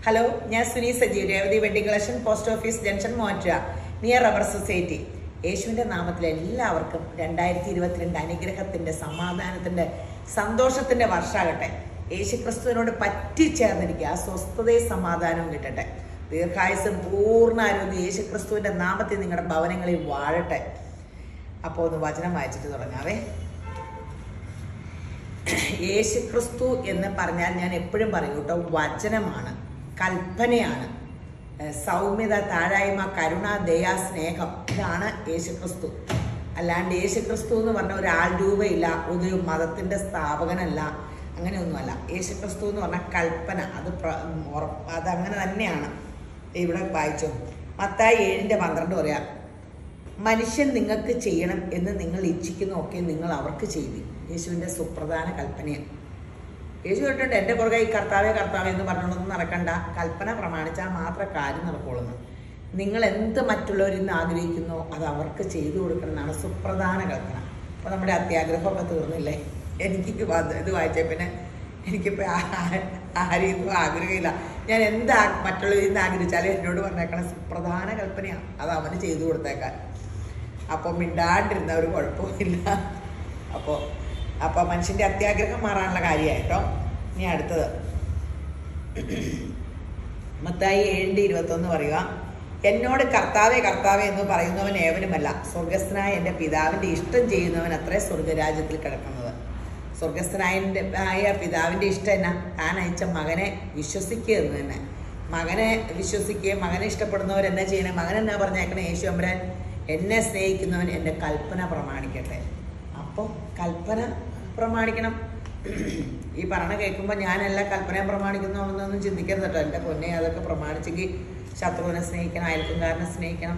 Hello ഞാൻ Suni Sajeev Revathi wedding collection post office junction മോറ്റ near rubber society യേശുവിന്റെ നാമത്തിൽ എല്ലാവർക്കും രണ്ടായിരത്തി ഇരുപത്തിരണ്ട് അനുഗ്രഹത്തിന്റെ സമാധാനത്തിന്റെ സന്തോഷത്തിന്റെ വർഷമാകട്ടെ യേശു ക്രിസ്തുവിനോട് പറ്റിച്ചേർന്നിരിക്കുക ആ സ്വസ്ഥതയും സമാധാനവും കിട്ടട്ടെ ദീർഘായുസും പൂർണ്ണ ആരോഗ്യം യേശു ക്രിസ്തുവിന്റെ നാമത്തിൽ നിങ്ങളുടെ ഭവനങ്ങളിൽ വാഴട്ടെ അപ്പോൾ ഒന്ന് വചനം വായിച്ചിട്ട് തുടങ്ങാവേ യേശു ക്രിസ്തു എന്ന് പറഞ്ഞാൽ ഞാൻ എപ്പോഴും പറയും കേട്ടോ വചനമാണ് കൽപ്പനയാണ് ഏഹ് സൗമ്യത താഴായ്മ കരുണ ദയ സ്നേഹം ഇതാണ് യേശു ക്രിസ്തു അല്ലാണ്ട് യേശു ക്രിസ്തു എന്ന് പറഞ്ഞ ഒരു ആൾ രൂപയില്ല ഒരു മതത്തിന്റെ സ്ഥാപകനല്ല അങ്ങനെയൊന്നുമല്ല യേശു ക്രിസ്തു എന്ന് പറഞ്ഞ കൽപ്പന അത് പ്ര- ഉറപ്പ് അതങ്ങനെ തന്നെയാണ് ഇവിടെ വായിച്ചു മത്തായി ഏഴിന്റെ പന്ത്രണ്ട് പറയാം മനുഷ്യൻ നിങ്ങൾക്ക് ചെയ്യണം എന്ന് നിങ്ങൾ ഇച്ഛിക്കുന്നതൊക്കെ നിങ്ങൾ അവർക്ക് ചെയ്തു യേശുവിൻ്റെ സുപ്രധാന കൽപ്പനയാണ് യേശു കേട്ടിട്ടുണ്ട് എൻ്റെ പുറകെ ഈ കർത്താവേ കർത്താവേ എന്ന് പറഞ്ഞുകൊണ്ടൊന്നും നടക്കണ്ട കൽപ്പന പ്രമാണിച്ചാൽ മാത്രമേ കാര്യം നടക്കുള്ളൂ നിങ്ങൾ എന്ത് മറ്റുള്ളവരിൽ നിന്ന് ആഗ്രഹിക്കുന്നോ അത് അവർക്ക് ചെയ്തു കൊടുക്കണം എന്നാണ് സുപ്രധാന കൽപ്പന അപ്പോൾ നമ്മുടെ അത്യാഗ്രഹമൊക്കെ തീർന്നില്ലേ എനിക്ക് ഇത് വന്ന് ഇത് വായിച്ച പിന്നെ എനിക്കിപ്പോൾ ആരെയും ഒന്നും ആഗ്രഹമില്ല ഞാൻ എന്താ മറ്റുള്ളവരിൽ നിന്ന് ആഗ്രഹിച്ചാലും എന്നോട് പറഞ്ഞേക്കണ സുപ്രധാന കൽപ്പനയാണ് അത് അവന് ചെയ്തു കൊടുത്തേക്കാൻ അപ്പോൾ മിണ്ടാണ്ടിരുന്ന ഒരു കുഴപ്പമില്ല അപ്പോൾ അപ്പോൾ മനുഷ്യൻ്റെ അത്യാഗ്രഹം മാറാനുള്ള കാര്യമായിട്ടോ ഇനി അടുത്തത് മത്തായി ഏഴിൻ്റെ ഇരുപത്തൊന്ന് പറയുക എന്നോട് കർത്താവേ കർത്താവേ എന്ന് പറയുന്നവൻ ഏവനുമല്ല സ്വർഗസ്ഥനായ എൻ്റെ പിതാവിൻ്റെ ഇഷ്ടം ചെയ്യുന്നവൻ അത്രേ സ്വർഗരാജ്യത്തിൽ കിടക്കുന്നത് സ്വർഗസ്ഥനായ എൻ്റെ ആയ പിതാവിൻ്റെ ഇഷ്ടം എന്നാ താൻ അയച്ച മകനെ വിശ്വസിക്കുക എന്ന് തന്നെ മകനെ വിശ്വസിക്കുകയും മകനെ ഇഷ്ടപ്പെടുന്നവർ എന്നാ ചെയ്യണേ മകൻ എന്നാ പറഞ്ഞേക്കണേ യേശു അമ്പരാൻ എന്നെ സ്നേഹിക്കുന്നവൻ എൻ്റെ കൽപ്പന പ്രമാണിക്കട്ടെ അപ്പോൾ കൽപ്പന പ്രമാണിക്കണം ഈ പറഞ്ഞ കേൾക്കുമ്പോൾ ഞാനെല്ലാ കൽപ്പനയും പ്രമാണിക്കുന്നതാണെന്നൊന്നും ചിന്തിക്കരുത് കേട്ടോ എൻ്റെ പൊന്നെ അതൊക്കെ പ്രമാണിച്ചെങ്കിൽ ശത്രുവിനെ സ്നേഹിക്കണം അയൽക്കാരനെ സ്നേഹിക്കണം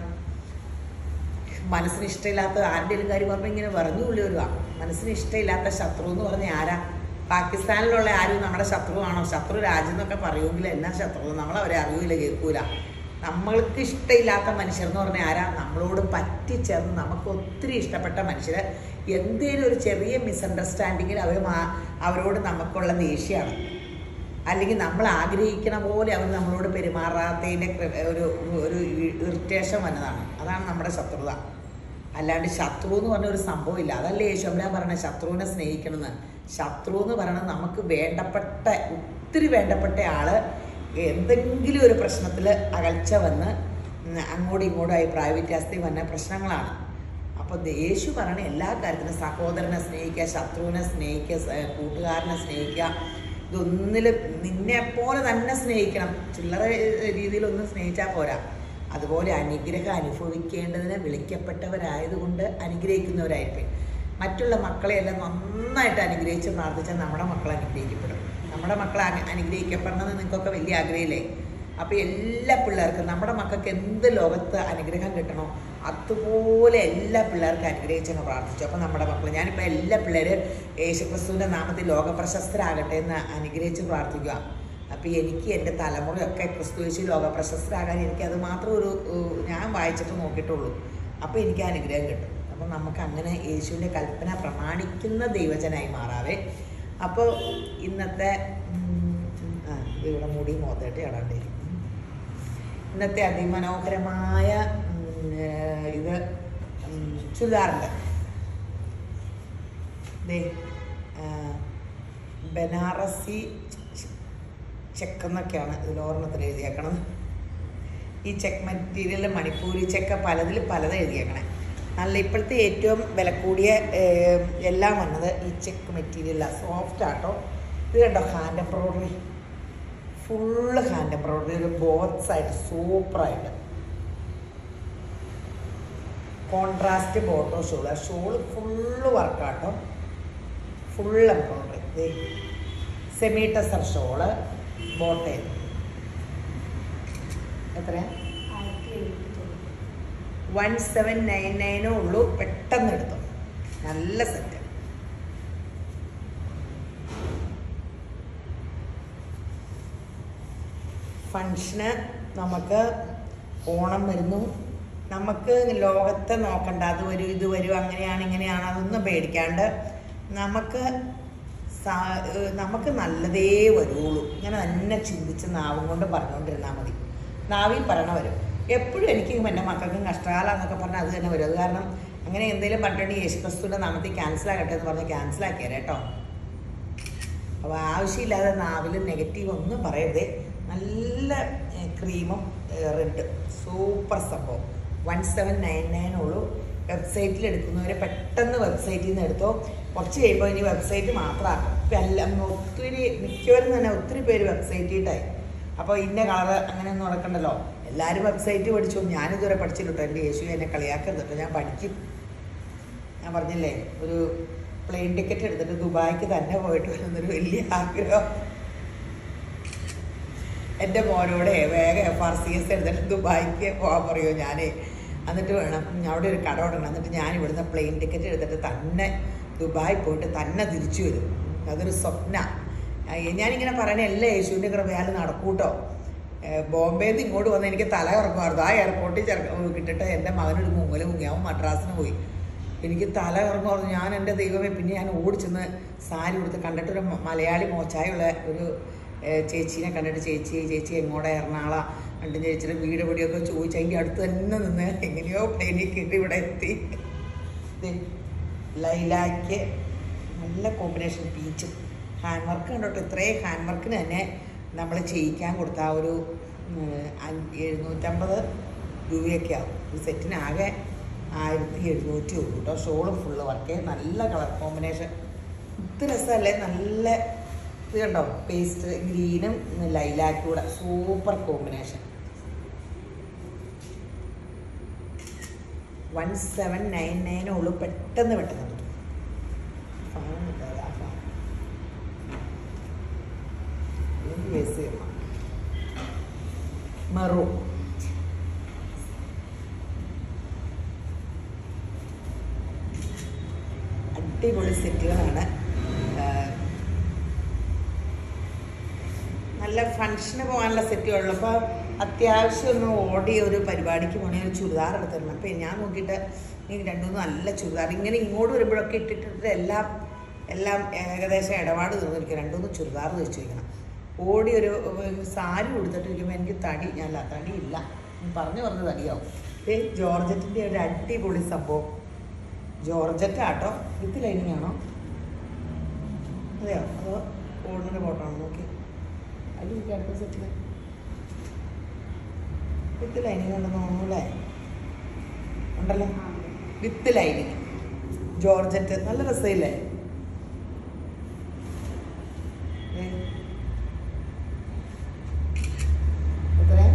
മനസ്സിന് ഇഷ്ടമില്ലാത്ത ആരുടെയും കാര്യം പറഞ്ഞാൽ ഇങ്ങനെ പറഞ്ഞു ഉള്ളി വരുക മനസ്സിന് ഇഷ്ടമില്ലാത്ത ശത്രു എന്ന് പറഞ്ഞാൽ ആരാ പാകിസ്ഥാനിലുള്ള ആരും നമ്മുടെ ശത്രുവാണോ ശത്രു രാജ്യം എന്നൊക്കെ പറയുമെങ്കിൽ എന്നാ ശത്രു നമ്മളവരെ അറിയൂല കേൾക്കൂല നമ്മൾക്ക് ഇഷ്ടമില്ലാത്ത മനുഷ്യർ എന്ന് പറഞ്ഞാൽ ആരാ നമ്മളോട് പറ്റിച്ചേർന്ന് നമുക്ക് ഒത്തിരി ഇഷ്ടപ്പെട്ട മനുഷ്യർ എന്തേലും ഒരു ചെറിയ മിസ്അണ്ടർസ്റ്റാൻഡിങ്ങിൽ അവർ അവരോട് നമുക്കുള്ള ദേഷ്യമാണ് അല്ലെങ്കിൽ നമ്മൾ ആഗ്രഹിക്കണ പോലെ അവർ നമ്മളോട് പെരുമാറാത്തതിൻ്റെ ക്ര- ഒരു ഒരു ഇറിറ്റേഷൻ വന്നതാണ് അതാണ് നമ്മുടെ ശത്രുത അല്ലാണ്ട് ശത്രു എന്ന് പറഞ്ഞ ഒരു സംഭവമില്ല അതല്ലേ യേശുമ്പരാൻ പറഞ്ഞ ശത്രുവിനെ സ്നേഹിക്കണമെന്ന് ശത്രു എന്ന് പറയുന്നത് നമുക്ക് വേണ്ടപ്പെട്ട ഒത്തിരി വേണ്ടപ്പെട്ട ആള് എന്തെങ്കിലും ഒരു പ്രശ്നത്തിൽ അകൽച്ച വന്ന് ഉം അങ്ങോട്ടും ഇങ്ങോട്ടും അഭിപ്രായ വ്യത്യാസത്തിൽ വന്ന പ്രശ്നങ്ങളാണ് അപ്പോൾ യേശു പറയണ എല്ലാ കാര്യത്തിനും സഹോദരനെ സ്നേഹിക്കുക ശത്രുവിനെ സ്നേഹിക്കുക സ- കൂട്ടുകാരനെ സ്നേഹിക്കുക ഇതൊന്നിലും നിന്നെ പോലെ തന്നെ സ്നേഹിക്കണം ചില്ലറ രീതിയിലൊന്നും സ്നേഹിച്ചാൽ പോരാ അതുപോലെ അനുഗ്രഹം അനുഭവിക്കേണ്ടതിന് വിളിക്കപ്പെട്ടവരായതുകൊണ്ട് അനുഗ്രഹിക്കുന്നവരായിട്ട് മറ്റുള്ള മക്കളെയെല്ലാം നന്നായിട്ട് അനുഗ്രഹിച്ച് പ്രാർത്ഥിച്ചാൽ നമ്മുടെ മക്കൾ അനുഗ്രഹിക്കപ്പെടും നമ്മുടെ മക്കൾ അനു- അനുഗ്രഹിക്കപ്പെടണമെന്ന് നിങ്ങൾക്കൊക്കെ വലിയ ആഗ്രഹമില്ലേ അപ്പോൾ എല്ലാ പിള്ളേർക്കും നമ്മുടെ മക്കൾക്ക് എന്ത് ലോകത്ത് അനുഗ്രഹം കിട്ടണോ അതുപോലെ എല്ലാ പിള്ളേർക്കും അനുഗ്രഹിച്ചങ്ങ് പ്രാർത്ഥിച്ചു അപ്പോൾ നമ്മുടെ മക്കൾ ഞാനിപ്പോൾ എല്ലാ പിള്ളേരും യേശുക്രിസ്തുവിൻ്റെ നാമത്തിൽ ലോക പ്രശസ്തരാകട്ടെ എന്ന് അനുഗ്രഹിച്ച് പ്രാർത്ഥിക്കുക അപ്പോൾ എനിക്ക് എൻ്റെ തലമുറയൊക്കെ ക്രിസ്തു യേശു ലോക പ്രശസ്തരാകാൻ എനിക്ക് അത് മാത്രം ഒരു ഏഹ്, ഞാൻ വായിച്ചിട്ട് നോക്കിയിട്ടുള്ളൂ അപ്പോൾ എനിക്ക് അനുഗ്രഹം കിട്ടും അപ്പോൾ നമുക്ക് അങ്ങനെ യേശുവിൻ്റെ കൽപ്പന പ്രമാണിക്കുന്ന ദൈവജനായി മാറാവേ അപ്പോൾ ഇന്നത്തെ ഉം, ആ ഇവിടെ മുടി മോത്തായിട്ട് ഇടാണ്ടിരിക്കും ഇന്നത്തെ അതിമനോഹരമായ ഉം, ഏഹ്, ഇത് ഉം, ചുരിദാറുണ്ട് ദേ ആ, ബനാറസി ചെക്ക് എന്നൊക്കെയാണ് ഇതിൽ ഓർമ്മത്തിൽ എഴുതിയേക്കണത് ഈ ചെക്ക് മെറ്റീരിയൽ മണിപ്പൂരി ചെക്ക് പലതിൽ പലത് എഴുതിയേക്കണേ നല്ല ഇപ്പോഴത്തെ ഏറ്റവും വില കൂടിയ ഏഹ്, എല്ലാം വന്നത് ഈ ചെക്ക് മെറ്റീരിയലാണ് സോഫ്റ്റ് ആട്ടോ ഇത് കണ്ടോ hand embroidery full hand embroidery ഒരു ബോത്ത്സ് ആയിട്ട് സൂപ്പറായിട്ട് കോൺട്രാസ്റ്റ് ബോട്ടോ ഷോള് ഷോള് ഫുള്ള് വർക്കാട്ടോ ഫുൾ എംബ്രോയ്ഡറി സെമി ടെസർ ഷോള് ബോട്ടേ എത്രയാ വൺ സെവൻ നയൻ നയനേ ഉള്ളൂ പെട്ടെന്ന് എടുത്തു നല്ല സെറ്റ് ഫങ്ഷന് നമുക്ക് ഓണം വരുന്നു നമുക്ക് ലോകത്തെ നോക്കണ്ട അത് വരും ഇത് വരും അങ്ങനെയാണ് ഇങ്ങനെയാണ് അതൊന്നും പേടിക്കാണ്ട് നമുക്ക് സാ- ഏഹ് നമുക്ക് നല്ലതേ വരുള്ളൂ ഇങ്ങനെ തന്നെ ചിന്തിച്ച് നാവും കൊണ്ട് പറഞ്ഞുകൊണ്ടിരുന്നാൽ മതി നാവിൽ പറയണ വരും എപ്പോഴും എനിക്ക് എൻ്റെ മക്കൾക്കും കഷ്ടകാലം എന്നൊക്കെ പറഞ്ഞാൽ അത് തന്നെ വരും അത് കാരണം അങ്ങനെ എന്തെങ്കിലും പറഞ്ഞിട്ടുണ്ടെങ്കിൽ യേശുക്രിസ്തുവിൻ്റെ നാമത്തിൽ ക്യാൻസൽ ആകട്ടെ എന്ന് പറഞ്ഞ് ക്യാൻസൽ ആക്കിയാൽ കേട്ടോ അപ്പോൾ ആവശ്യമില്ലാതെ നാവിൽ നെഗറ്റീവ് ഒന്നും പറയരുതേ നല്ല ഏഹ്, ക്രീമും ഏഹ്, റെഡ് സൂപ്പർ സംഭവം വൺ സെവൻ നയൻ നയൻ ഉള്ളൂ വെബ്സൈറ്റിൽ എടുക്കുന്നവരെ പെട്ടെന്ന് വെബ്സൈറ്റിൽ നിന്ന് എടുത്തോ കുറച്ച് കഴിയുമ്പോൾ ഇനി വെബ്സൈറ്റ് മാത്രമാക്കും ഇപ്പം എല്ലാം ഒത്തിരി മിക്കവരും തന്നെ ഒത്തിരി പേര് വെബ്സൈറ്റിട്ടായി അപ്പോൾ ഇന്ന കളറ് അങ്ങനെയൊന്നും നടക്കണ്ടല്ലോ എല്ലാവരും വെബ്സൈറ്റ് പഠിച്ചു ഞാനിതുവരെ പഠിച്ചില്ല കേട്ടോ എൻ്റെ യേശു എന്നെ കളിയാക്കരുത് കേട്ടോ ഞാൻ പഠിക്കും ഞാൻ പറഞ്ഞില്ലേ ഒരു പ്ലെയിൻ ടിക്കറ്റ് എടുത്തിട്ട് ദുബായിക്ക് തന്നെ പോയിട്ട് വരുന്നൊരു വലിയ ആഗ്രഹം എൻ്റെ മോനോടെ വേഗം എഫ് ആർ സി എസ് എടുത്തിട്ട് ദുബായിക്ക് പോകാൻ പറയുമോ ഞാൻ എന്നിട്ട് വേണം അവിടെ ഒരു കട തുടങ്ങണം എന്നിട്ട് ഞാൻ ഇവിടുന്ന് പ്ലെയിൻ ടിക്കറ്റ് എടുത്തിട്ട് തന്നെ ദുബായി പോയിട്ട് തന്നെ തിരിച്ചു വരും അതൊരു സ്വപ്ന ഞാനിങ്ങനെ പറയണ എല്ലാ യേശുവിൻ്റെ കൃപയാൽ നടക്കൂട്ടോ ബോംബെയിൽ നിന്ന് ഇങ്ങോട്ട് വന്ന് എനിക്ക് തല ഇറക്കുമായിരുന്നു ആ എയർപോർട്ടിൽ ചെറുക്ക കിട്ടിട്ട് എൻ്റെ മകനൊരു മുങ്ങൽ മുങ്ങി അവൻ മദ്രാസിന് പോയി എനിക്ക് തല ഇറങ്ങുമായിരുന്നു ഞാൻ എൻ്റെ ദൈവമേ പിന്നെ ഞാൻ ഓടിച്ചെന്ന് സാരി കൊടുത്ത് കണ്ടിട്ടൊരു മ- മലയാളി മോച്ചായുള്ള ഒരു ഏഹ്, ചേച്ചീനെ കണ്ടിട്ട് ചേച്ചി ചേച്ചി എങ്ങോട്ടാ എറണാകുളം കണ്ടു ചേച്ചിയുടെ വീട് എവിടെയൊക്കെ ചോദിച്ചു അതിൻ്റെ അടുത്ത് തന്നെ നിന്ന് എങ്ങനെയോ പ്ലെയിനിൽ കയറി ഇവിടെ എത്തി ദേ, ലൈലാക്ക് നല്ല കോമ്പിനേഷൻ പീച്ചും ഹാൻഡ് വർക്ക് കണ്ടോട്ടോ ഇത്രയും ഹാൻഡ് വർക്കിന് തന്നെ നമ്മൾ ചെയ്യിക്കാൻ കൊടുത്ത ആ ഒരു ഉം, അഞ്ച് എഴുന്നൂറ്റമ്പത് രൂപയൊക്കെ ആവും ഈ സെറ്റിനാകെ ആയിരത്തി എഴുന്നൂറ്റി ഉള്ളൂ കേട്ടോ ഷോളും ഫുള്ള് വർക്ക് നല്ല കളർ കോമ്പിനേഷൻ ഇത് രസമല്ലേ നല്ല ഇത് കണ്ടോ പേസ്റ്റ് ഗ്രീനും ലൈലാക്കും കൂടെ super combination one seven nine നയനേ ഉള്ളൂ പെട്ടെന്ന് പെട്ടെന്ന് കിട്ടും ഫാൻ കിട്ടാതെ ആ ഫാൻ അല്ലെങ്കിൽ വേസ് ചെയ്യണം മെറൂൺ അടിപൊളി സെറ്റുകളാണ് ആഹ് നല്ല ഫങ്ഷന് പോകാനുള്ള സെറ്റുകളുള്ളൂ അപ്പോൾ അത്യാവശ്യം ഒന്ന് ഓടി ഒരു പരിപാടിക്ക് പോകണേ ഒരു ചുരിദാർ എടുത്തിരുന്നു അപ്പോൾ ഞാൻ നോക്കിയിട്ട് എനിക്ക് രണ്ടുമൂന്ന് നല്ല ചുരിദാർ ഇങ്ങനെ ഇങ്ങോട്ട് വരുമ്പോഴൊക്കെ ഇട്ടിട്ടിട്ട് എല്ലാം എല്ലാം ഏകദേശം ഇടപാട് തീർന്നിരിക്കും രണ്ടുമൂന്ന് ചുരിദാർ തയ്ച്ചു വയ്ക്കണം ഓടി ഒരു ഒരു സാരി കൊടുത്തിട്ടിരിക്കുമ്പോൾ എനിക്ക് തടി ഞാനല്ല തടിയില്ല ഞാൻ പറഞ്ഞു പറഞ്ഞ് തടിയാവും ഏ ജോർജറ്റിൻ്റെ ഒരു അടിപൊളി സംഭവം ജോർജറ്റ് ആട്ടോ വിത്ത് ലൈനിങ് ആണോ അതെയോ അതോ ഓടിൻ്റെ ഫോട്ടോ ആണോ നോക്കി അതിൽ അടുത്ത സെറ്റിൽ വിത്ത് ലൈനിങ് ഉണ്ടെന്ന് തോന്നുന്നു അല്ലേ ഉണ്ടല്ലോ വിത്ത് ലൈനിങ് ജോർജറ്റ് നല്ല രസമില്ലേ ഏ. എത്രയാ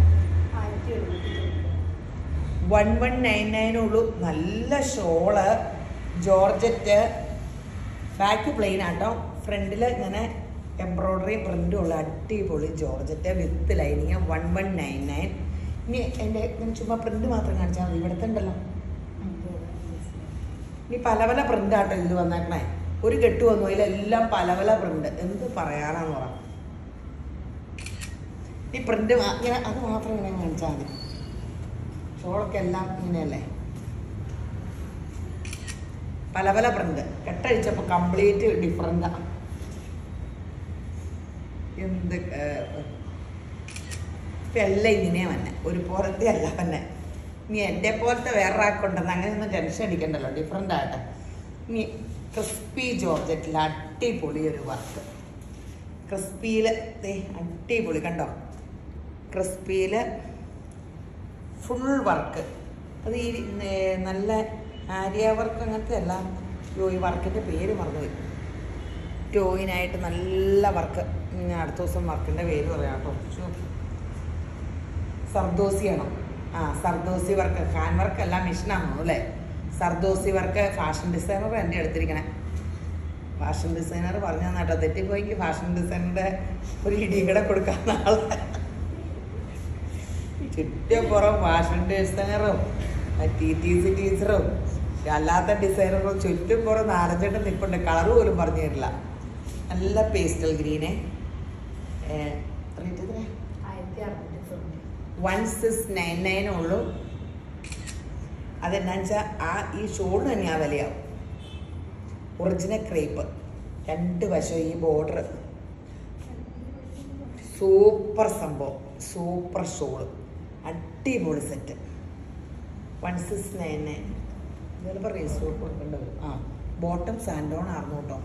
വൺ വൺ നയൻ നയൻ ഉള്ളൂ നല്ല ഷോള് ജോർജറ്റ് ബാക്ക് പ്ലെയിൻ ആട്ടോ ഫ്രണ്ടിൽ ഇങ്ങനെ എംബ്രോയ്ഡറി പ്രിൻ്റും ഉള്ള അടിപൊളി georgette with lining one one nine nine ഇനി എൻ്റെ ഞാൻ ചുമ്മാ പ്രിൻ്റ് മാത്രം കാണിച്ചാൽ മതി ഇവിടുത്തെ ഉണ്ടല്ലോ ഇനി പല പല പ്രിൻ്റ് ആട്ടോ ഇതിൽ വന്നേക്കണേ ഒരു കെട്ട് വന്നു അതിലെല്ലാം പല പല പ്രിൻ്റ് എന്ത് പറയാനാന്ന് പറ ഈ പ്രിൻ്റ് ഇങ്ങനെ അത് മാത്രം ഇങ്ങനെ കാണിച്ചാൽ മതി ഷോളൊക്കെ എല്ലാം ഇങ്ങനെയല്ലേ പല പല പ്രിന്റ് കെട്ടഴിച്ചപ്പോൾ കംപ്ലീറ്റ് ഡിഫറെൻ്റാ എന്ത് ഏഹ്, ഇപ്പം എല്ലാം ഇങ്ങനെയാ തന്നെ ഒരു പോലത്തെ അല്ല തന്നെ ഇനി എൻ്റെ പോലത്തെ വേറെ ആക്കുണ്ടെന്ന് അങ്ങനെയൊന്നും ടെൻഷൻ അടിക്കണ്ടല്ലോ ഡിഫറെൻ്റ് ആകട്ടെ ഇനി ക്രിസ്പി ജോർജറ്റിൽ അടിപൊളി ഒരു വർക്ക് ക്രിസ്പിയിൽ അടിപൊളി കണ്ടോ ക്രിസ്പിയിൽ ഫുൾ വർക്ക് അത് ഈ നേ- നല്ല ആര്യ വർക്ക് അങ്ങനത്തെ അല്ല യോ ഈ വർക്കിൻ്റെ പേര് മറന്നുപോയി ടോയിനായിട്ട് നല്ല വർക്ക് ഞാൻ അടുത്ത ദിവസം വർക്കിൻ്റെ പേര് പറയാം കേട്ടോ ശ്ശോ. സർദോസിയാണോ ആ സർദോസി വർക്ക് ഹാൻഡ് വർക്ക് അല്ല മെഷീനാണോ അല്ലേ സർദോസി വർക്ക് ഫാഷൻ ഡിസൈനർ എൻ്റെ എടുത്തിരിക്കണേ ഫാഷൻ ഡിസൈനർ പറഞ്ഞു കേട്ടോ തെറ്റിപ്പോയെങ്കിൽ ഫാഷൻ ഡിസൈനറുടെ ഒരു ഇടികട കൊടുക്കാൻ നാളെ ചുറ്റപ്പുറം ഫാഷൻ ഡിസൈനറും ടി ടി സി ടീച്ചറും അല്ലാത്ത ഡിസൈനറും ചുറ്റുംപുറം നാലഞ്ചെണ്ണം നിൽപ്പുണ്ട് കളർ പോലും പറഞ്ഞു തരില്ല നല്ല പേസ്റ്റൽ ഗ്രീനെ റേറ്റ് എത്രയാ വൺ സിക്സ് നയൻ നയൻ ഉള്ളൂ അതെന്നാ വെച്ചാൽ ആ ഈ ഷോളിന് തന്നെ ആ വിലയാവും ഒറിജിനൽ ക്രേപ്പ് രണ്ട് വശം ഈ ബോർഡർ സൂപ്പർ സംഭവം സൂപ്പർ ഷോള് അടിപൊളി set one six nine nine ചിലപ്പോൾ റീസ്റ്റോർ കൊടുക്കേണ്ടി വരും ആ ബോട്ടം സാൻഡോൺ ആയിരുന്നു കേട്ടോ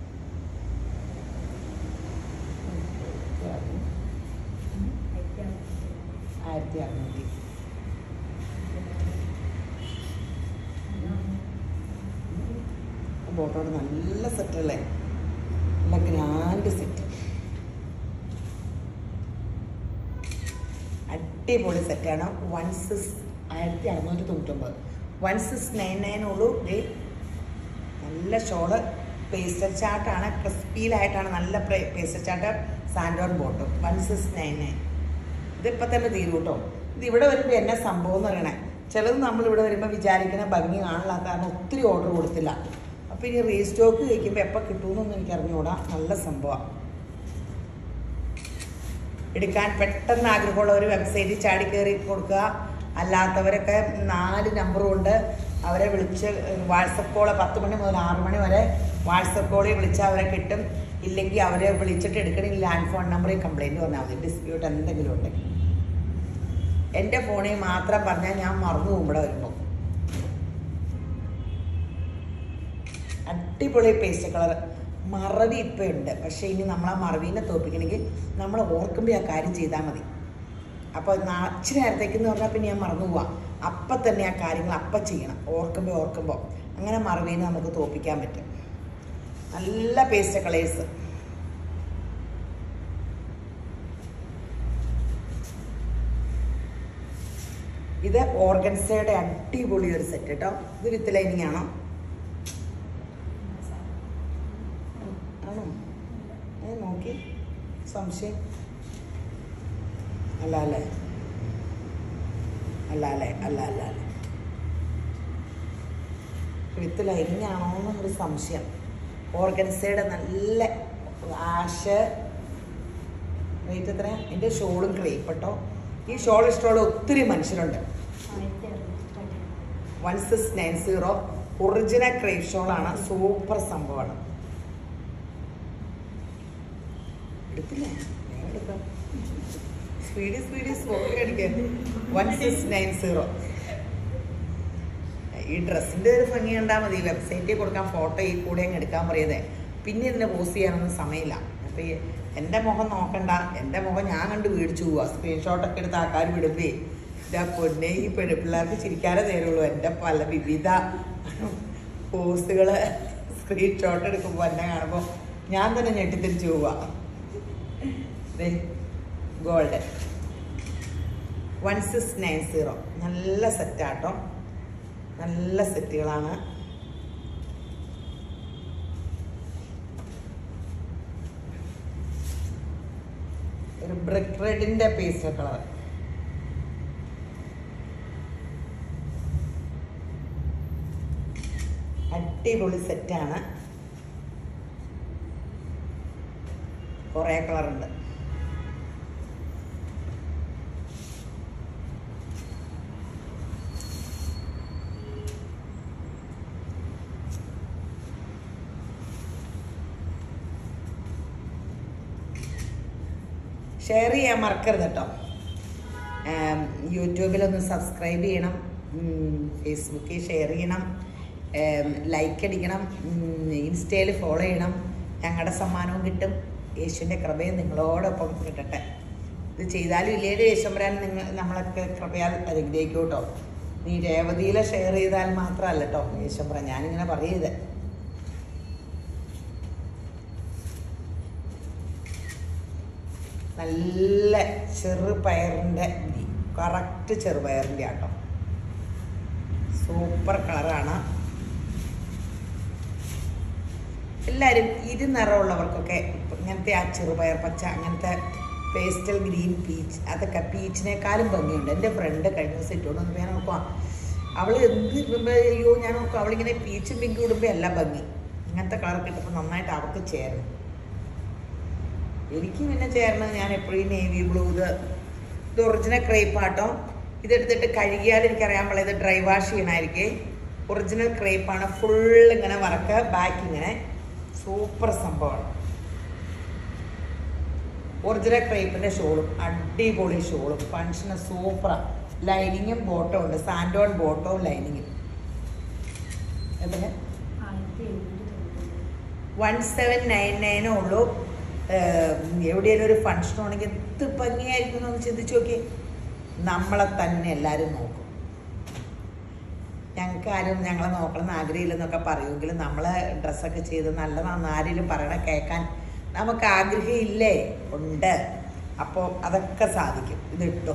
ആയിരത്തി അറുന്നൂറ്റി ബോട്ടോട് നല്ല സെറ്റല്ലേ നല്ല ഗ്രാൻഡ് സെറ്റ് അടിപൊളി സെറ്റാണ് വൺ സിക്സ് ആയിരത്തി അറുന്നൂറ്റി തൊണ്ണൂറ്റൊമ്പത് വൺ സിക്സ് നയൻ നയൻ ഉള്ളൂ ദേ നല്ല ഷോള് പേസ്റ്റർ ചാട്ടാണ് ക്രിസ്പിയിലായിട്ടാണ് നല്ല പേസ്റ്റർ ചാട്ട് സാൻഡോൺ ബോട്ടും വൺ സിക്സ് നയൻ നയൻ ഇതിപ്പോൾ തന്നെ തീരും കേട്ടോ ഇത് ഇവിടെ വരുമ്പോൾ എന്നെ സംഭവം എന്ന് പറയണേ ചിലത് നമ്മൾ ഇവിടെ വരുമ്പോൾ വിചാരിക്കുന്ന ഭംഗി കാണില്ല കാരണം ഒത്തിരി ഓർഡർ കൊടുത്തില്ല അപ്പോൾ ഇനി റീസ്റ്റോക്ക് കഴിക്കുമ്പോൾ എപ്പോൾ കിട്ടുമെന്നൊന്നും എനിക്ക് അറിഞ്ഞുകൂടാ നല്ല സംഭവമാണ് എടുക്കാൻ പെട്ടെന്ന് ആഗ്രഹമുള്ളവർ വെബ്സൈറ്റിൽ ചാടി കയറി കൊടുക്കുക അല്ലാത്തവരൊക്കെ നാല് നമ്പറും ഉണ്ട് അവരെ വിളിച്ച് വാട്സപ്പ് കോള് പത്ത് മണി മുതൽ ആറ് മണി വരെ വാട്സപ്പ് കോളിൽ വിളിച്ചാൽ അവരെ കിട്ടും ഇല്ലെങ്കിൽ അവരെ വിളിച്ചിട്ട് എടുക്കണമെങ്കിൽ ലാൻഡ് ഫോൺ നമ്പറിൽ കംപ്ലൈൻറ്റ് പറഞ്ഞാൽ മതി ഡിസ്പ്യൂട്ട് എന്തെങ്കിലും ഉണ്ടെങ്കിൽ എൻ്റെ ഫോണിൽ മാത്രം പറഞ്ഞാൽ ഞാൻ മറന്നു പോകും ഇവിടെ വരുമ്പോൾ അടിപൊളി പേസ്റ്റ് കളർ മറവി ഇപ്പം ഉണ്ട് പക്ഷേ ഇനി നമ്മൾ ആ മറവീനെ തോപ്പിക്കണമെങ്കിൽ നമ്മൾ ഓർക്കുമ്പോൾ ആ കാര്യം ചെയ്താൽ മതി അപ്പോൾ ഇച്ചിരി നേരത്തേക്ക് എന്ന് പറഞ്ഞാൽ പിന്നെ ഞാൻ മറന്നു പോവാം അപ്പം തന്നെ ആ കാര്യങ്ങൾ അപ്പം ചെയ്യണം ഓർക്കുമ്പോൾ ഓർക്കുമ്പോൾ അങ്ങനെ മറവീനെ നമുക്ക് തോപ്പിക്കാൻ പറ്റും നല്ല പേസ്റ്റ് കളേഴ്സ് ഇത് ഓർഗൻസയുടെ അടിപൊളി ഒരു സെറ്റ് കേട്ടോ ഇത് വിത്ത് ലൈനിങ് ആണോ ആണോ ഏ നോക്കി സംശയം അല്ല അല്ലേ അല്ല അല്ലേ അല്ല അല്ല അല്ല വിത്ത് ലൈനിങ് ആണോ എന്നൊരു സംശയം ഓർഗൻസയുടെ നല്ല ആഷ് റേറ്റ് എത്രയാ എൻ്റെ ഷോളും ക്രേപ്പ് കേട്ടോ ഈ ഷോൾ ഇഷ്ടമുള്ള ഒത്തിരി മനുഷ്യരുണ്ട് one six nine zero original crepe ഷോളാണ് സൂപ്പർ സംഭവമാണ് എടുത്തില്ലേ വേഗം എടുക്കാം സ്പീഡി സ്പീഡി സ്മോക്കി അടിക്കാൻ വൺ സിക്സ് നയൻ സീറോ ഈ ഡ്രസ്സിൻ്റെ ഒരു ഭംഗി കണ്ടാൽ മതി വെബ്സൈറ്റിൽ കൊടുക്കാൻ ഫോട്ടോ ഈ കൂടെ അങ്ങ് എടുക്കാൻ പറയുന്നത് പിന്നെ ഇതിനെ പോസ്റ്റ് ചെയ്യാനൊന്നും സമയമില്ല അപ്പോൾ ഈ എൻ്റെ മുഖം നോക്കണ്ട എൻ്റെ മുഖം ഞാൻ കണ്ട് മേടിച്ചു പോവുക സ്ക്രീൻഷോട്ടൊക്കെ എടുത്ത് ആൾക്കാർ വിടുമ്പേ ഇതാ പൊന്നെ ഈ പെണ്ണു പിള്ളേർക്ക് ചിരിക്കാനേ നേരുള്ളൂ എൻ്റെ പല വിവിധ പോസ്റ്റുകൾ സ്ക്രീൻഷോട്ട് എടുക്കുമ്പോൾ എന്നെ കാണുമ്പോൾ ഞാൻ തന്നെ ഞെട്ടിത്തിരിച്ചു പോവുക gold one six nine zero നല്ല സെറ്റാട്ടോ നല്ല സെറ്റുകളാണ് ഒരു ബ്രിക്ക് റെഡിന്റെ പേസ്റ്റ് കളർ അടിപൊളി സെറ്റാണ് കുറേ കളറുണ്ട് ഷെയർ ചെയ്യാൻ മറക്കരുത് കേട്ടോ ആം, യൂട്യൂബിലൊന്ന് സബ്സ്ക്രൈബ് ചെയ്യണം ഉം, ഫേസ്ബുക്കിൽ ഷെയർ ചെയ്യണം ലൈക്ക് അടിക്കണം ഇൻസ്റ്റയിൽ ഫോളോ ചെയ്യണം ഞങ്ങളുടെ സമ്മാനവും കിട്ടും യേശുവിൻ്റെ കൃപയും നിങ്ങളോടൊപ്പം കിട്ടട്ടെ ഇത് ചെയ്താലും ഇല്ലേലും യേശുമ്പരാൻ നിങ്ങൾ നമ്മളൊക്കെ കൃപയാൽ അനുഗ്രഹിക്കും കേട്ടോ നീ രേവതിയിലെ ഷെയർ ചെയ്താൽ മാത്രമല്ല കേട്ടോ യേശുമ്പര ഞാനിങ്ങനെ പറയരുത് നല്ല ചെറുപയറിൻ്റെ കറക്റ്റ് ചെറുപയറിൻ്റെ ആട്ടോ സൂപ്പർ കളറാണ് എല്ലാവരും ഇരുനിറമുള്ളവർക്കൊക്കെ ഇപ്പം ഇങ്ങനത്തെ ആ ചെറുപയർ പച്ച അങ്ങനത്തെ പേസ്റ്റൽ ഗ്രീൻ പീച്ച് അതൊക്കെ പീച്ചിനേക്കാളും ഭംഗിയുണ്ട് എൻ്റെ ഫ്രണ്ട് കഴിഞ്ഞ ദിവസം ഇട്ടുകൊണ്ട് വന്നപ്പോൾ ഞാൻ നോക്കുക അവൾ എന്ത് ഇടുമ്പോൾ അയ്യോ ഞാൻ നോക്കുക അവളിങ്ങനെ പീച്ചും പിങ്കും ഇടുമ്പോൾ എല്ലാം ഭംഗി ഇങ്ങനത്തെ കളറൊക്കെ ഇട്ടപ്പോൾ നന്നായിട്ട് അവൾക്ക് ചേർന്നു എനിക്ക് പിന്നെ ചേർന്നത് ഞാൻ എപ്പോഴും നേവി ബ്ലൂ ഇത് ഇത് ഒറിജിനൽ ക്രേപ്പ് ആട്ടോ ഇതെടുത്തിട്ട് കഴുകിയാൽ എനിക്കറിയാൻ പാടില്ല ഇത് ഡ്രൈ വാഷ് ചെയ്യണമായിരിക്കും ഒറിജിനൽ ക്രേപ്പാണ് ഫുൾ ഇങ്ങനെ വർക്ക് ബാക്ക് ഇങ്ങനെ സൂപ്പർ സംഭവമാണ് ഒറിജിനൽ ക്രേപ്പിന്റെ ഷോളും അടിപൊളി ഷോളും ഫങ്ഷന് സൂപ്പറാണ് ലൈനിങ്ങും ബോട്ടവും ഉണ്ട് സാൻഡോൺ ബോട്ടവും ലൈനിങ്ങും എത്ര വൺ സെവൻ നയൻ നയനേ ഉള്ളൂ എവിടെയെങ്കിലും ഒരു ഫങ്ഷൻ ഉണ്ടെങ്കിൽ എന്ത് ഭംഗിയായിരിക്കും എന്നൊന്ന് ചിന്തിച്ച് നോക്കി നമ്മളെ തന്നെ എല്ലാവരും നോക്കും ഞങ്ങൾക്ക് ആരും ഞങ്ങളെ നോക്കണം എന്ന് ആഗ്രഹമില്ലെന്നൊക്കെ പറയുമെങ്കിലും നമ്മളെ ഡ്രസ്സൊക്കെ ചെയ്ത് നല്ലതാണെന്ന് ആരെങ്കിലും പറയണ കേൾക്കാൻ നമുക്ക് ആഗ്രഹമില്ലേ ഉണ്ട് അപ്പോൾ അതൊക്കെ സാധിക്കും ഇത് ഇട്ടു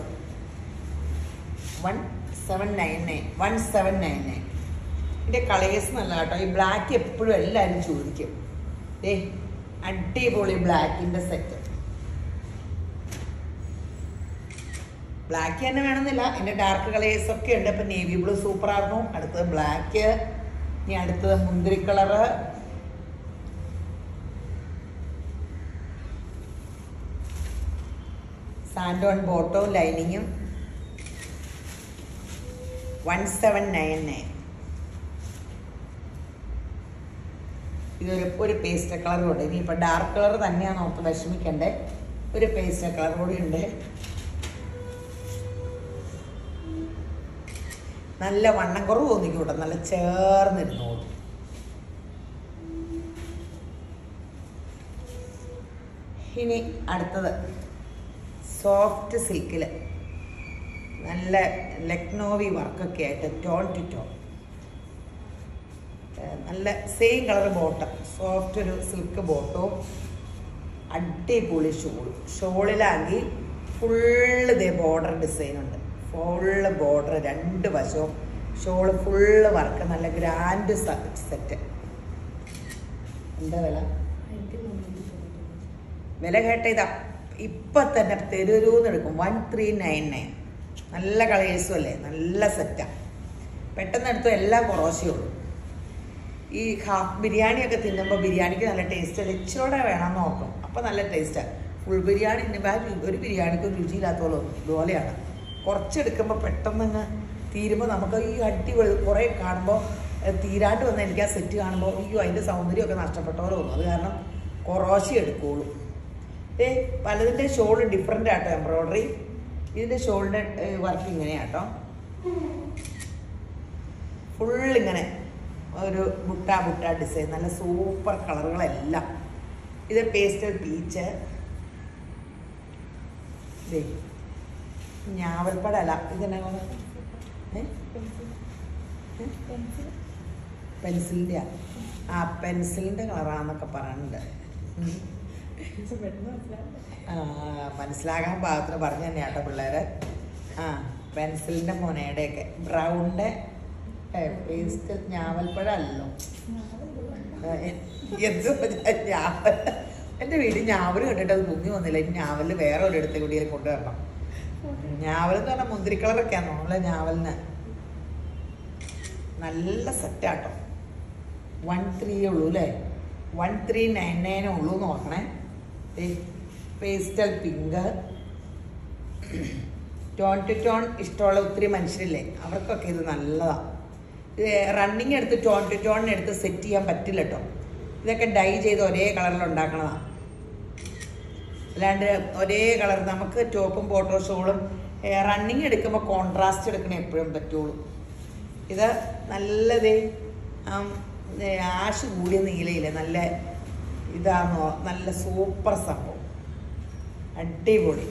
one seven nine nine one seven nine nine ഇതിൻ്റെ കളേഴ്സ് നല്ല കേട്ടോ ഈ ബ്ലാക്ക് എപ്പോഴും എല്ലാവരും ചോദിക്കും ഏ അടിപൊളി ബ്ലാക്കിൻ്റെ സെറ്റ് ബ്ലാക്ക് തന്നെ വേണമെന്നില്ല എൻ്റെ ഡാർക്ക് കളേഴ്സ് ഒക്കെ ഉണ്ട് ഇപ്പം നേവി ബ്ലൂ സൂപ്പർ ആയിരുന്നു അടുത്തത് ബ്ലാക്ക് ഇനി അടുത്തത് മുന്തിരി കളറ് സാൻഡോൺ ബോട്ടോ ലൈനിങ്ങും വൺ സെവൻ നയൻ നയൻ ഇതൊരു ഒരു പേസ്റ്റ് കളർ ഉണ്ട് ഇനിയിപ്പോൾ ഡാർക്ക് കളർ തന്നെയാണ് ഓർത്ത് വിഷമിക്കണ്ടേ ഒരു പേസ്റ്റ് കളർ കൂടി ഉണ്ട് നല്ല വണ്ണം കുറവ് തോന്നിക്കൂട്ടെ നല്ല ചേർന്നിരുന്നോളൂ ഇനി അടുത്തത് സോഫ്റ്റ് സിൽക്കിൽ നല്ല ലക്നോവി വർക്കൊക്കെ ആയിട്ട് ടോൺ ടു ടോൺ നല്ല സെയിം കളർ ബോട്ടം സോഫ്റ്റ് ഒരു സിൽക്ക് ബോട്ടവും അടിപൊളി ഷോളും ഷോളിലാണെങ്കിൽ ഫുള്ള് ഇതേ ബോർഡർ ഡിസൈൻ ഉണ്ട് ഫുള്ള് ബോർഡർ രണ്ട് വശവും ഷോള് ഫുള്ള് വർക്ക് നല്ല ഗ്രാൻഡ് സെറ്റ് എന്താ വില വില കേട്ട ഇതാ ഇപ്പം തന്നെ തെരുരൂന്ന് എടുക്കും വൺ ത്രീ നയൻ നയൻ നല്ല കളേഴ്സും അല്ലേ നല്ല സെറ്റാണ് പെട്ടെന്ന് എടുത്തു എല്ലാം കുറവശേ ഉള്ളൂ ഈ ഹാഫ് ബിരിയാണിയൊക്കെ തിന്നുമ്പോൾ ബിരിയാണിക്ക് നല്ല ടേസ്റ്റ് അല്ല ഇച്ചിരൂടെ വേണമെന്ന് നോക്കും അപ്പോൾ നല്ല ടേസ്റ്റാണ് ഫുൾ ബിരിയാണി തിന്നുമ്പോൾ ഒരു ബിരിയാണിക്ക് ഒരു രുചിയില്ലാത്തോളൂ ഇതുപോലെയാണ് കുറച്ചെടുക്കുമ്പോൾ പെട്ടെന്ന് അങ്ങ് തീരുമ്പോൾ നമുക്ക് ഈ അടിപൊളി കുറേ കാണുമ്പോൾ ഏഹ്, തീരാണ്ട് വന്ന് എനിക്ക് ആ സെറ്റ് കാണുമ്പോൾ അയ്യോ അതിൻ്റെ സൗന്ദര്യമൊക്കെ നഷ്ടപ്പെട്ടവരോ തോന്നും അത് കാരണം കുറോശി എടുക്കുള്ളൂ ഏ പലതിൻ്റെ ഷോൾ ഡിഫറെൻ്റ് ആട്ടോ എംബ്രോയ്ഡറി ഇതിൻ്റെ ഷോളിൻ്റെ വർക്ക് ഇങ്ങനെയാട്ടോ ഫുൾ ഇങ്ങനെ ഒരു ബുട്ട ബുട്ട ഡിസൈൻ നല്ല സൂപ്പർ കളറുകളെല്ലാം ഇത് പേസ്റ്റൽ പീച്ച് ഞാവൽപ്പടല്ല ഇതെന്നാ പെൻസിലിൻ്റെ ആ പെൻസിലിൻ്റെ കളറാന്നൊക്കെ പറയുന്നുണ്ട് ഉം. ആ, മനസ്സിലാകാൻ പാകത്തിന് പറഞ്ഞു തന്നെ കേട്ടോ പിള്ളേര് ആ പെൻസിലിൻ്റെ മുനയുടെയൊക്കെ ബ്രൗണിൻ്റെ പേസ്റ്റ് ഞാവൽപ്പഴം അല്ലല്ലോ എന്ത് ഞാവൽ എൻ്റെ വീട്ടിൽ ഞാവൽ കണ്ടിട്ട് അത് മുങ്ങി വന്നില്ല ഇനി ഞാവലിൽ വേറെ ഒരിടത്ത് കൂടി കൊണ്ടുവരണം ഞാവൽ എന്ന് പറഞ്ഞാൽ മുന്തിരി കളറൊക്കെയാണ് നമ്മളെ ഞാവലിന് നല്ല സെറ്റാട്ടോ വൺ ത്രീ ഉള്ളൂ അല്ലേ വൺ ത്രീ നയൻ നയനേ ഉള്ളൂ എന്ന് നോക്കണേ pastel pink tone to tone ഇഷ്ടമുള്ള ഒത്തിരി മനുഷ്യരില്ലേ അവർക്കൊക്കെ ഇത് നല്ലതാണ് ഇത് റണ്ണിങ് എടുത്ത് ടോൺ ടു ടോൺ എടുത്ത് സെറ്റ് ചെയ്യാൻ പറ്റില്ല കേട്ടോ ഇതൊക്കെ ഡൈ ചെയ്ത് ഒരേ കളറിൽ ഉണ്ടാക്കണതാണ് അല്ലാണ്ട് ഒരേ കളർ നമുക്ക് ടോപ്പും ഫോട്ടോ ഷോളും റണ്ണിങ് എടുക്കുമ്പോൾ കോൺട്രാസ്റ്റ് എടുക്കണേ എപ്പോഴും പറ്റുള്ളൂ ഇത് നല്ലതേ ആം, ഏ, ആഷ് കൂടിയ നീലയില്ലേ നല്ല ഇതാണോ നല്ല സൂപ്പർ സംഭവം അടിപൊളി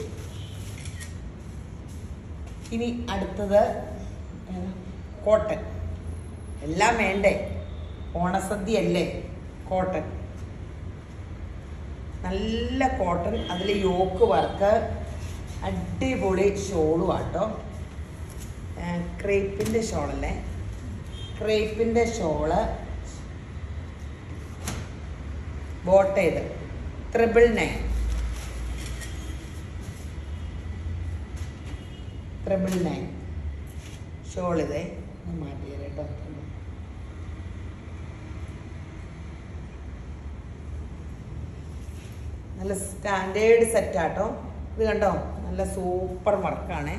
ഇനി അടുത്തത് ഏതാ? കോട്ടൺ എല്ലാം വേണ്ടേ ഓണസദ്യ അല്ലേ കോട്ടൺ നല്ല കോട്ടൺ അതിൽ യോക്ക് വർക്ക് അടിപൊളി ഷോളും ആട്ടോ ക്രേപ്പിൻ്റെ ഷോളല്ലേ ക്രേപ്പിൻ്റെ ഷോള് ബോട്ട് ചെയ്ത് triple nine triple nine shawl ഇതേ ഒന്ന് മാറ്റി തരാം കേട്ടോ നല്ല സ്റ്റാൻഡേർഡ് സെറ്റാട്ടോ ഇത് കണ്ടോ നല്ല സൂപ്പർ വർക്കാണേ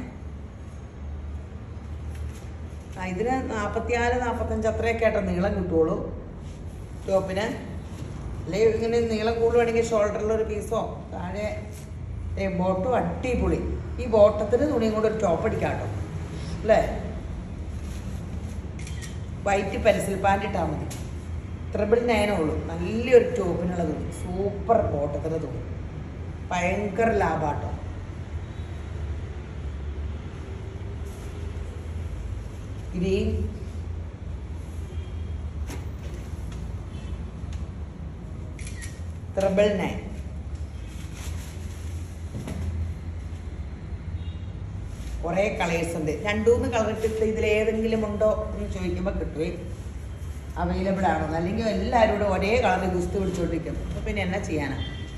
ആ ഇതിന് നാൽപ്പത്തിനാല് നാൽപ്പത്തഞ്ച് അത്രയൊക്കെ ആട്ടോ നീളം കിട്ടുള്ളൂ ടോപ്പിന് അല്ലെങ്കിൽ ഇങ്ങനെ നീളം കൂടുവാണെങ്കിൽ ഷോൾഡറിൽ ഒരു പീസോ താഴെ ഏ, ബോട്ടും അടിപൊളി ഈ ബോട്ടത്തിന് തുണിയും കൂടെ ഒരു ടോപ്പ് അടിക്കാം കേട്ടോ അല്ലേ വൈറ്റ് പെൻസിൽ പാൻറ് ഇട്ടാൽ മതി ട്രിപ്പിൾ നയനേ ഉള്ളൂ നല്ലൊരു ടോപ്പിനുള്ള തുണി സൂപ്പർ ബോട്ടത്തിൻ്റെ തുണി ഭയങ്കര ലാഭാട്ടോ ഗ്രീൻ ട്രിപ്പിൾ നയൻ കുറേ കളേഴ്സ് ഉണ്ട് രണ്ടൂന്ന് കളർ ഇട്ടിട്ട് ഇതിലേതെങ്കിലും ഉണ്ടോ എന്ന് ചോദിക്കുമ്പോൾ കിട്ടുവേ അവൈലബിൾ ആണോ അല്ലെങ്കിൽ എല്ലാവരും കൂടെ ഒരേ കളർ ഗുസ്തി പിടിച്ചോണ്ടിരിക്കും അപ്പോൾ പിന്നെ എന്നാ ചെയ്യാനാ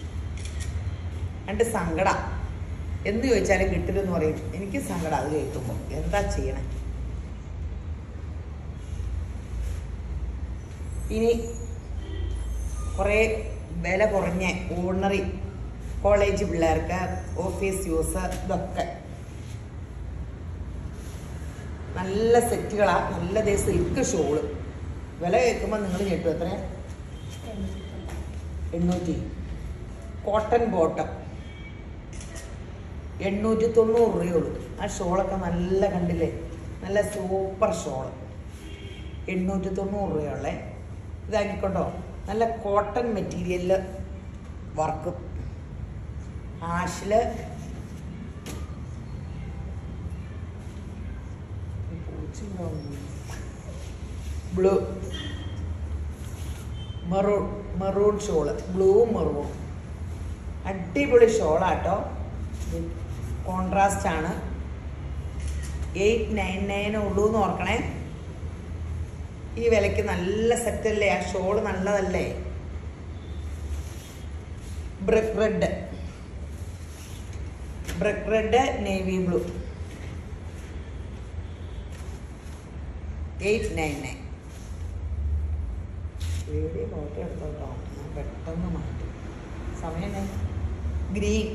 രണ്ട് സങ്കട എന്ത് ചോദിച്ചാലും കിട്ടില്ലെന്ന് പറയും എനിക്ക് സങ്കടം അത് കേൾക്കുമ്പോൾ എന്താ ചെയ്യണേ ഇനി കുറേ വില കുറഞ്ഞ ഓർഡിനറി കോളേജ് പിള്ളേർക്ക് ഓഫീസ് യൂസ് ഇതൊക്കെ നല്ല സെറ്റുകളാ നല്ല ദേ സിൽക്ക് ഷോള് വില കേൾക്കുമ്പോൾ നിങ്ങൾ ഞെട്ടും എത്ര എണ്ണൂറ്റി കോട്ടൺ ബോട്ടം എണ്ണൂറ്റി തൊണ്ണൂറ് രൂപയുള്ളൂ ആ ഷോളൊക്കെ നല്ല കണ്ടില്ലേ നല്ല സൂപ്പർ ഷോള് എണ്ണൂറ്റി തൊണ്ണൂറ് രൂപയുള്ളേ ഇതാക്കിക്കൊണ്ടോ നല്ല കോട്ടൺ മെറ്റീരിയലിൽ വർക്കും ആഷില് ബ്ലൂ മെറൂൺ മെറൂൺ ഷോള് ബ്ലൂവും മെറൂൺ അടിപൊളി ഷോളാട്ടോ കോൺട്രാസ്റ്റ് ആണ് എയ്റ്റ് നയൻ നയൻ ഉള്ളൂ എന്ന് ഓർക്കണേ ഈ വിലയ്ക്ക് നല്ല സെറ്റല്ലേ ആ ഷോള് നല്ലതല്ലേ brick red brick red navy blue eight nine nine video photo എടുത്തോട്ടോ ഞാൻ പെട്ടെന്ന് മാറ്റി സമയം ഗ്രീൻ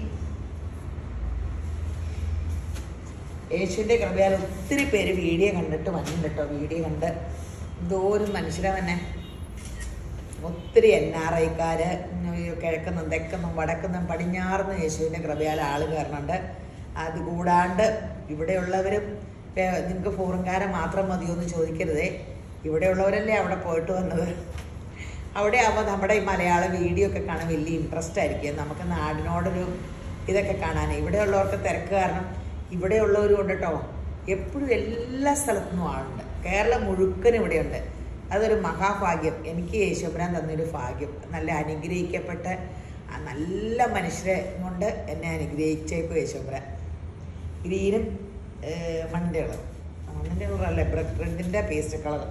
യേശുവിൻ്റെ കൃപയാൽ ഒത്തിരി പേര് വീഡിയോ കണ്ടിട്ട് വന്നിട്ടുണ്ട് കേട്ടോ വീഡിയോ കണ്ട് എന്തോരം മനുഷ്യരെ തന്നെ ഒത്തിരി എൻ ആർ ഐക്കാർ കിഴക്കുന്നും തെക്കുന്നും വടക്കുന്നും പടിഞ്ഞാറുന്നും യേശുവിൻ്റെ കൃപയാൽ ആൾ കയറുന്നുണ്ട് അതുകൂടാണ്ട് ഇവിടെയുള്ളവരും നിങ്ങൾക്ക് ഫോറിൻകാരെ മാത്രം മതിയോ എന്ന് ചോദിക്കരുതേ ഇവിടെയുള്ളവരല്ലേ അവിടെ പോയിട്ട് വന്നത് അവിടെ ആകുമ്പോൾ നമ്മുടെ ഈ മലയാള വീഡിയോ ഒക്കെ കാണാൻ വലിയ ഇൻട്രസ്റ്റ് ആയിരിക്കും നമുക്ക് നാടിനോടൊരു ഇതൊക്കെ കാണാൻ ഇവിടെയുള്ളവർക്ക് തിരക്ക് കാരണം ഇവിടെയുള്ളവരും ഉണ്ട് കേട്ടോ എപ്പോഴും എല്ലാ സ്ഥലത്തുനിന്നും ആളുണ്ട് കേരളം മുഴുക്കൻ ഇവിടെയുണ്ട് അതൊരു മഹാഭാഗ്യം എനിക്ക് യേശുബ്രാൻ തന്നൊരു ഭാഗ്യം നല്ല അനുഗ്രഹിക്കപ്പെട്ട ആ നല്ല മനുഷ്യരെ കൊണ്ട് എന്നെ അനുഗ്രഹിച്ചേക്കും യേശുബ്രാൻ ഗ്രീനും മണ്ണിൻ്റെ കളർ മണ്ണിൻ്റെ കളറല്ലേ ബ്രെഡിൻ്റെ പേസ്റ്റ് കളർ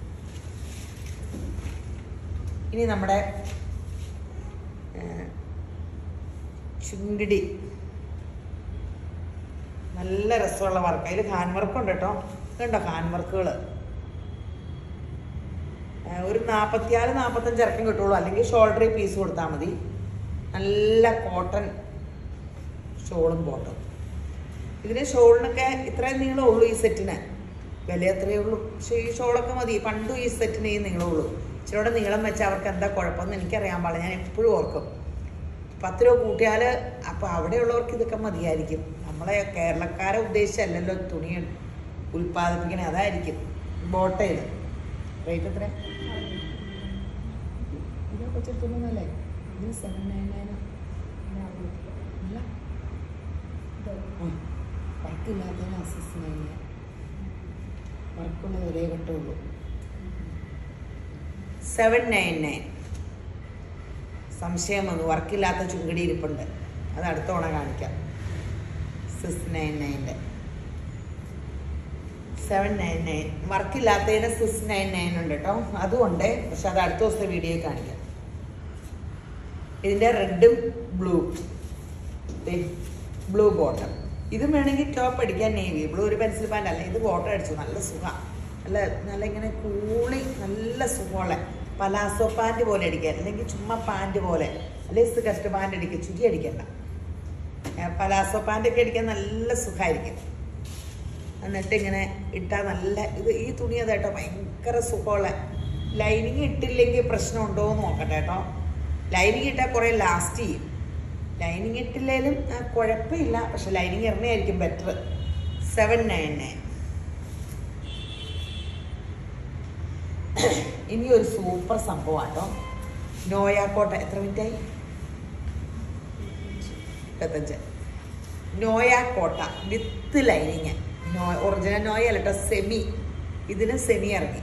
ഇനി നമ്മുടെ ഏഹ്, ചുങ്കിടി നല്ല രസമുള്ള വർക്ക് അതിൽ ഹാൻഡ് വർക്ക് ഉണ്ട് കേട്ടോ ഇതുണ്ടോ ഹാൻഡ് വർക്കുകൾ ഒരു നാൽപ്പത്തിയാറ് നാൽപ്പത്തഞ്ച് ഇറക്കം കിട്ടുള്ളൂ അല്ലെങ്കിൽ ഷോൾഡറിൽ പീസ് കൊടുത്താൽ മതി നല്ല കോട്ടൺ ഷോളും ബോട്ടും ഇതിന് ഷോളിനൊക്കെ ഇത്രയും നീളമേ ഉള്ളൂ ഈ സെറ്റിന് വില അത്രയേ ഉള്ളൂ പക്ഷേ ഈ ഷോളൊക്കെ മതി പണ്ടും ഈ സെറ്റിന് ഈ നീളമേ ഉള്ളൂ ഇച്ചിരിയുടെ നീളം വെച്ചാൽ അവർക്ക് എന്താ കുഴപ്പമെന്ന് എനിക്കറിയാൻ പാടില്ല ഞാൻ എപ്പോഴും ഓർക്കും പത്ത് രൂപ കൂട്ടിയാൽ അപ്പോൾ അവിടെയുള്ളവർക്ക് ഇതൊക്കെ മതിയായിരിക്കും നമ്മളെ കേരളക്കാരെ ഉദ്ദേശിച്ചല്ലല്ലോ തുണി ഉൽപ്പാദിപ്പിക്കണേ അതായിരിക്കും ബോട്ടയിൽ റേറ്റ് എത്ര ഇതൊക്കെ ചെറുത്തുന്നല്ലേ ഇത് സെവൻ നയൻ നയൻ ഇല്ല വർക്കില്ലാത്തതിന് അസിസ്റ്റ് നയൻ വർക്കുള്ള ഒരേ കട്ടുള്ളൂ സെവൻ നയൻ നയൻ സംശയം വന്നു വർക്കില്ലാത്ത ചുങ്കടി ഇരിപ്പുണ്ട് അത് അടുത്ത തവണ കാണിക്കാം സിക്സ് നയൻ നയൻ്റെ സെവൻ നയൻ നയൻ വർക്കില്ലാത്തതിന് സിക്സ് നയൻ നയൻ ഉണ്ട് കേട്ടോ അതും ഉണ്ട് പക്ഷെ അത് അടുത്ത ദിവസത്തെ വീഡിയോ കാണിക്കാം ഇതിൻ്റെ റെഡും ബ്ലൂ ബ്ലൂ ബോട്ടം ഇതും വേണമെങ്കിൽ ടോപ്പ് അടിക്കാൻ നേവി ബ്ലൂ ഒരു പെൻസിൽ പാൻ്റ് അല്ല ഇത് ബോട്ടം അടിച്ചു നല്ല സുഖം നല്ല നല്ല ഇങ്ങനെ കൂളി നല്ല സുഖമുള്ള പലാസോ പാൻറ് പോലെ അടിക്കാൻ അല്ലെങ്കിൽ ചുമ്മാ പാൻറ് പോലെ അല്ലെങ്കിൽ സ്കർട്ട് പാൻറ് അടിക്കുക ചുരി അടിക്കണ്ട ഏ, പലാസോ പാൻറ് ഒക്കെ അടിക്കാൻ നല്ല സുഖമായിരിക്കും എന്നിട്ട് ഇങ്ങനെ ഇട്ടാൽ നല്ല ഇത് ഈ തുണി അതാട്ടോ ഭയങ്കര സുഖമുള്ള ലൈനിങ് ഇട്ടില്ലെങ്കിൽ പ്രശ്നമുണ്ടോ എന്ന് നോക്കട്ടെ കേട്ടോ ലൈനിങ് ഇട്ടാൽ കുറേ ലാസ്റ്റ് ചെയ്യും ലൈനിങ് ഇട്ടില്ലേലും ആ, കുഴപ്പമില്ല പക്ഷെ ലൈനിങ് ഇറങ്ങിയായിരിക്കും ബെറ്റർ സെവൻ നയൻ നയൻ ഇനി ഒരു സൂപ്പർ സംഭവമാട്ടോ നോയാക്കോട്ട എത്ര മിനിറ്റായി ഇരുപത്തഞ്ച് നോയാക്കോട്ട വിത്ത് ലൈനിങ് നോ ഒറിജിനൽ നോയ അല്ല കേട്ടോ സെമി ഇതിന് സെമി ഇറങ്ങി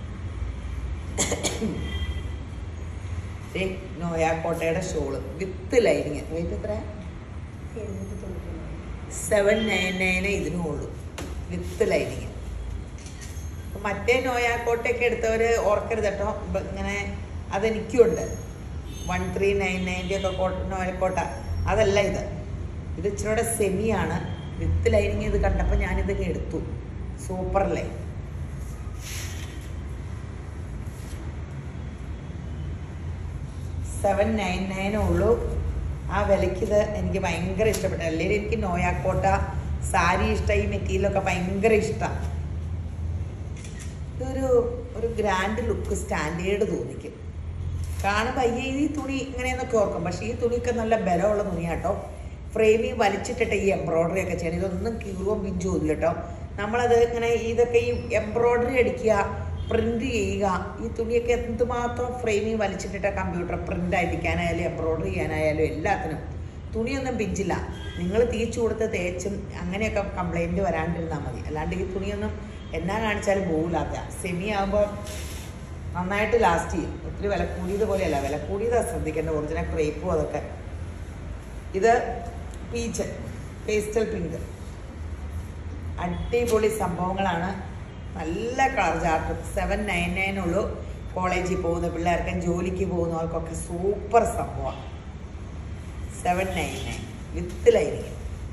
ദേ, നോയാക്കോട്ടയുടെ ഷോള് വിത്ത് ലൈനിങ് റേറ്റ് എത്ര സെവൻ നയൻ നയനേ ഇതിനും ഉള്ളൂ വിത്ത് ലൈനിങ് മറ്റേ നോയാക്കോട്ടയൊക്കെ എടുത്തവർ ഓർക്കരുത് കേട്ടോ ഇപ്പൊ ഇങ്ങനെ അതെനിക്കുണ്ട് വൺ ത്രീ നയൻ നയൻ്റെ ഒക്കെ കോട്ട നോയക്കോട്ട അതല്ല ഇത് ഇത് ഇച്ചിരൂടെ സെമിയാണ് വിത്ത് ലൈനിങ് ഇത് കണ്ടപ്പോൾ ഞാനിതൊക്കെ എടുത്തു സൂപ്പർ ലൈൻ സെവൻ നയൻ നയനേ ഉള്ളൂ ആ വിലയ്ക്ക് ഇത് എനിക്ക് ഭയങ്കര ഇഷ്ടപ്പെട്ടു അല്ലെങ്കിൽ എനിക്ക് നോയാക്കോട്ട സാരി ഇഷ്ടം ഈ മെറ്റീരിയലൊക്കെ ഭയങ്കര ഇഷ്ടമാണ് ഇതൊരു ഒരു ഗ്രാൻഡ് ലുക്ക് സ്റ്റാൻഡേർഡ് തോന്നിക്കും കാണുമ്പോൾ അയ്യേ ഈ തുണി ഇങ്ങനെയെന്നൊക്കെ ഓർക്കും പക്ഷേ ഈ തുണിയൊക്കെ നല്ല ബലമുള്ള തുണിയാട്ടോ ഫ്രെയിമിൽ വലിച്ചിട്ടിട്ട് ഈ എംബ്രോയ്ഡറി ഒക്കെ ചെയ്യണം ഇതൊന്നും കീറുവും പിഞ്ചും ഇല്ല കേട്ടോ നമ്മളത് ഇങ്ങനെ ഇതൊക്കെ ഈ എംബ്രോയ്ഡറി അടിക്കുക പ്രിന്റ് ചെയ്യുക ഈ തുണിയൊക്കെ എന്തുമാത്രം ഫ്രെയിമിൽ വലിച്ചിട്ടിട്ട് കമ്പ്യൂട്ടർ പ്രിന്റ് അടിക്കാനായാലും എംബ്രോയ്ഡറി ചെയ്യാനായാലും എല്ലാത്തിനും തുണിയൊന്നും പിഞ്ചില്ല നിങ്ങൾ തീച്ചു കൊടുത്ത് തേച്ചും അങ്ങനെയൊക്കെ കംപ്ലൈൻറ്റ് വരാണ്ടിരുന്നാൽ മതി അല്ലാണ്ട് ഈ തുണിയൊന്നും എന്നാ കാണിച്ചാലും പോകില്ലാത്ത സെമി ആകുമ്പോൾ നന്നായിട്ട് ലാസ്റ്റ് ചെയ്യും ഒത്തിരി വില കൂടിയത് പോലെയല്ല വില കൂടിയതാണ് ശ്രദ്ധിക്കേണ്ടത് ഒറിജിനൽ ക്രേപ്പും അതൊക്കെ ഇത് പീച്ച് പേസ്റ്റൽ പിങ്ക് അടിപൊളി സംഭവങ്ങളാണ് നല്ല colour chart seven nine nine ഉള്ളൂ കോളേജിൽ പോകുന്ന പിള്ളേർക്കും ജോലിക്ക് പോകുന്നവർക്കൊക്കെ സൂപ്പർ സംഭവമാണ് seven nine nine with lining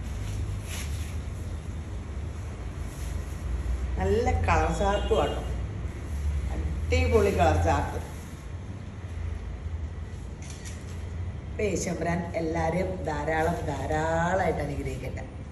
നല്ല കളർ ചാർട്ടും ആട്ടോ അടിപൊളി കളർ ചാർട്ട് യേശുമ്പരാൻ എല്ലാവരെയും ധാരാളം ധാരാളമായിട്ട് അനുഗ്രഹിക്കട്ടെ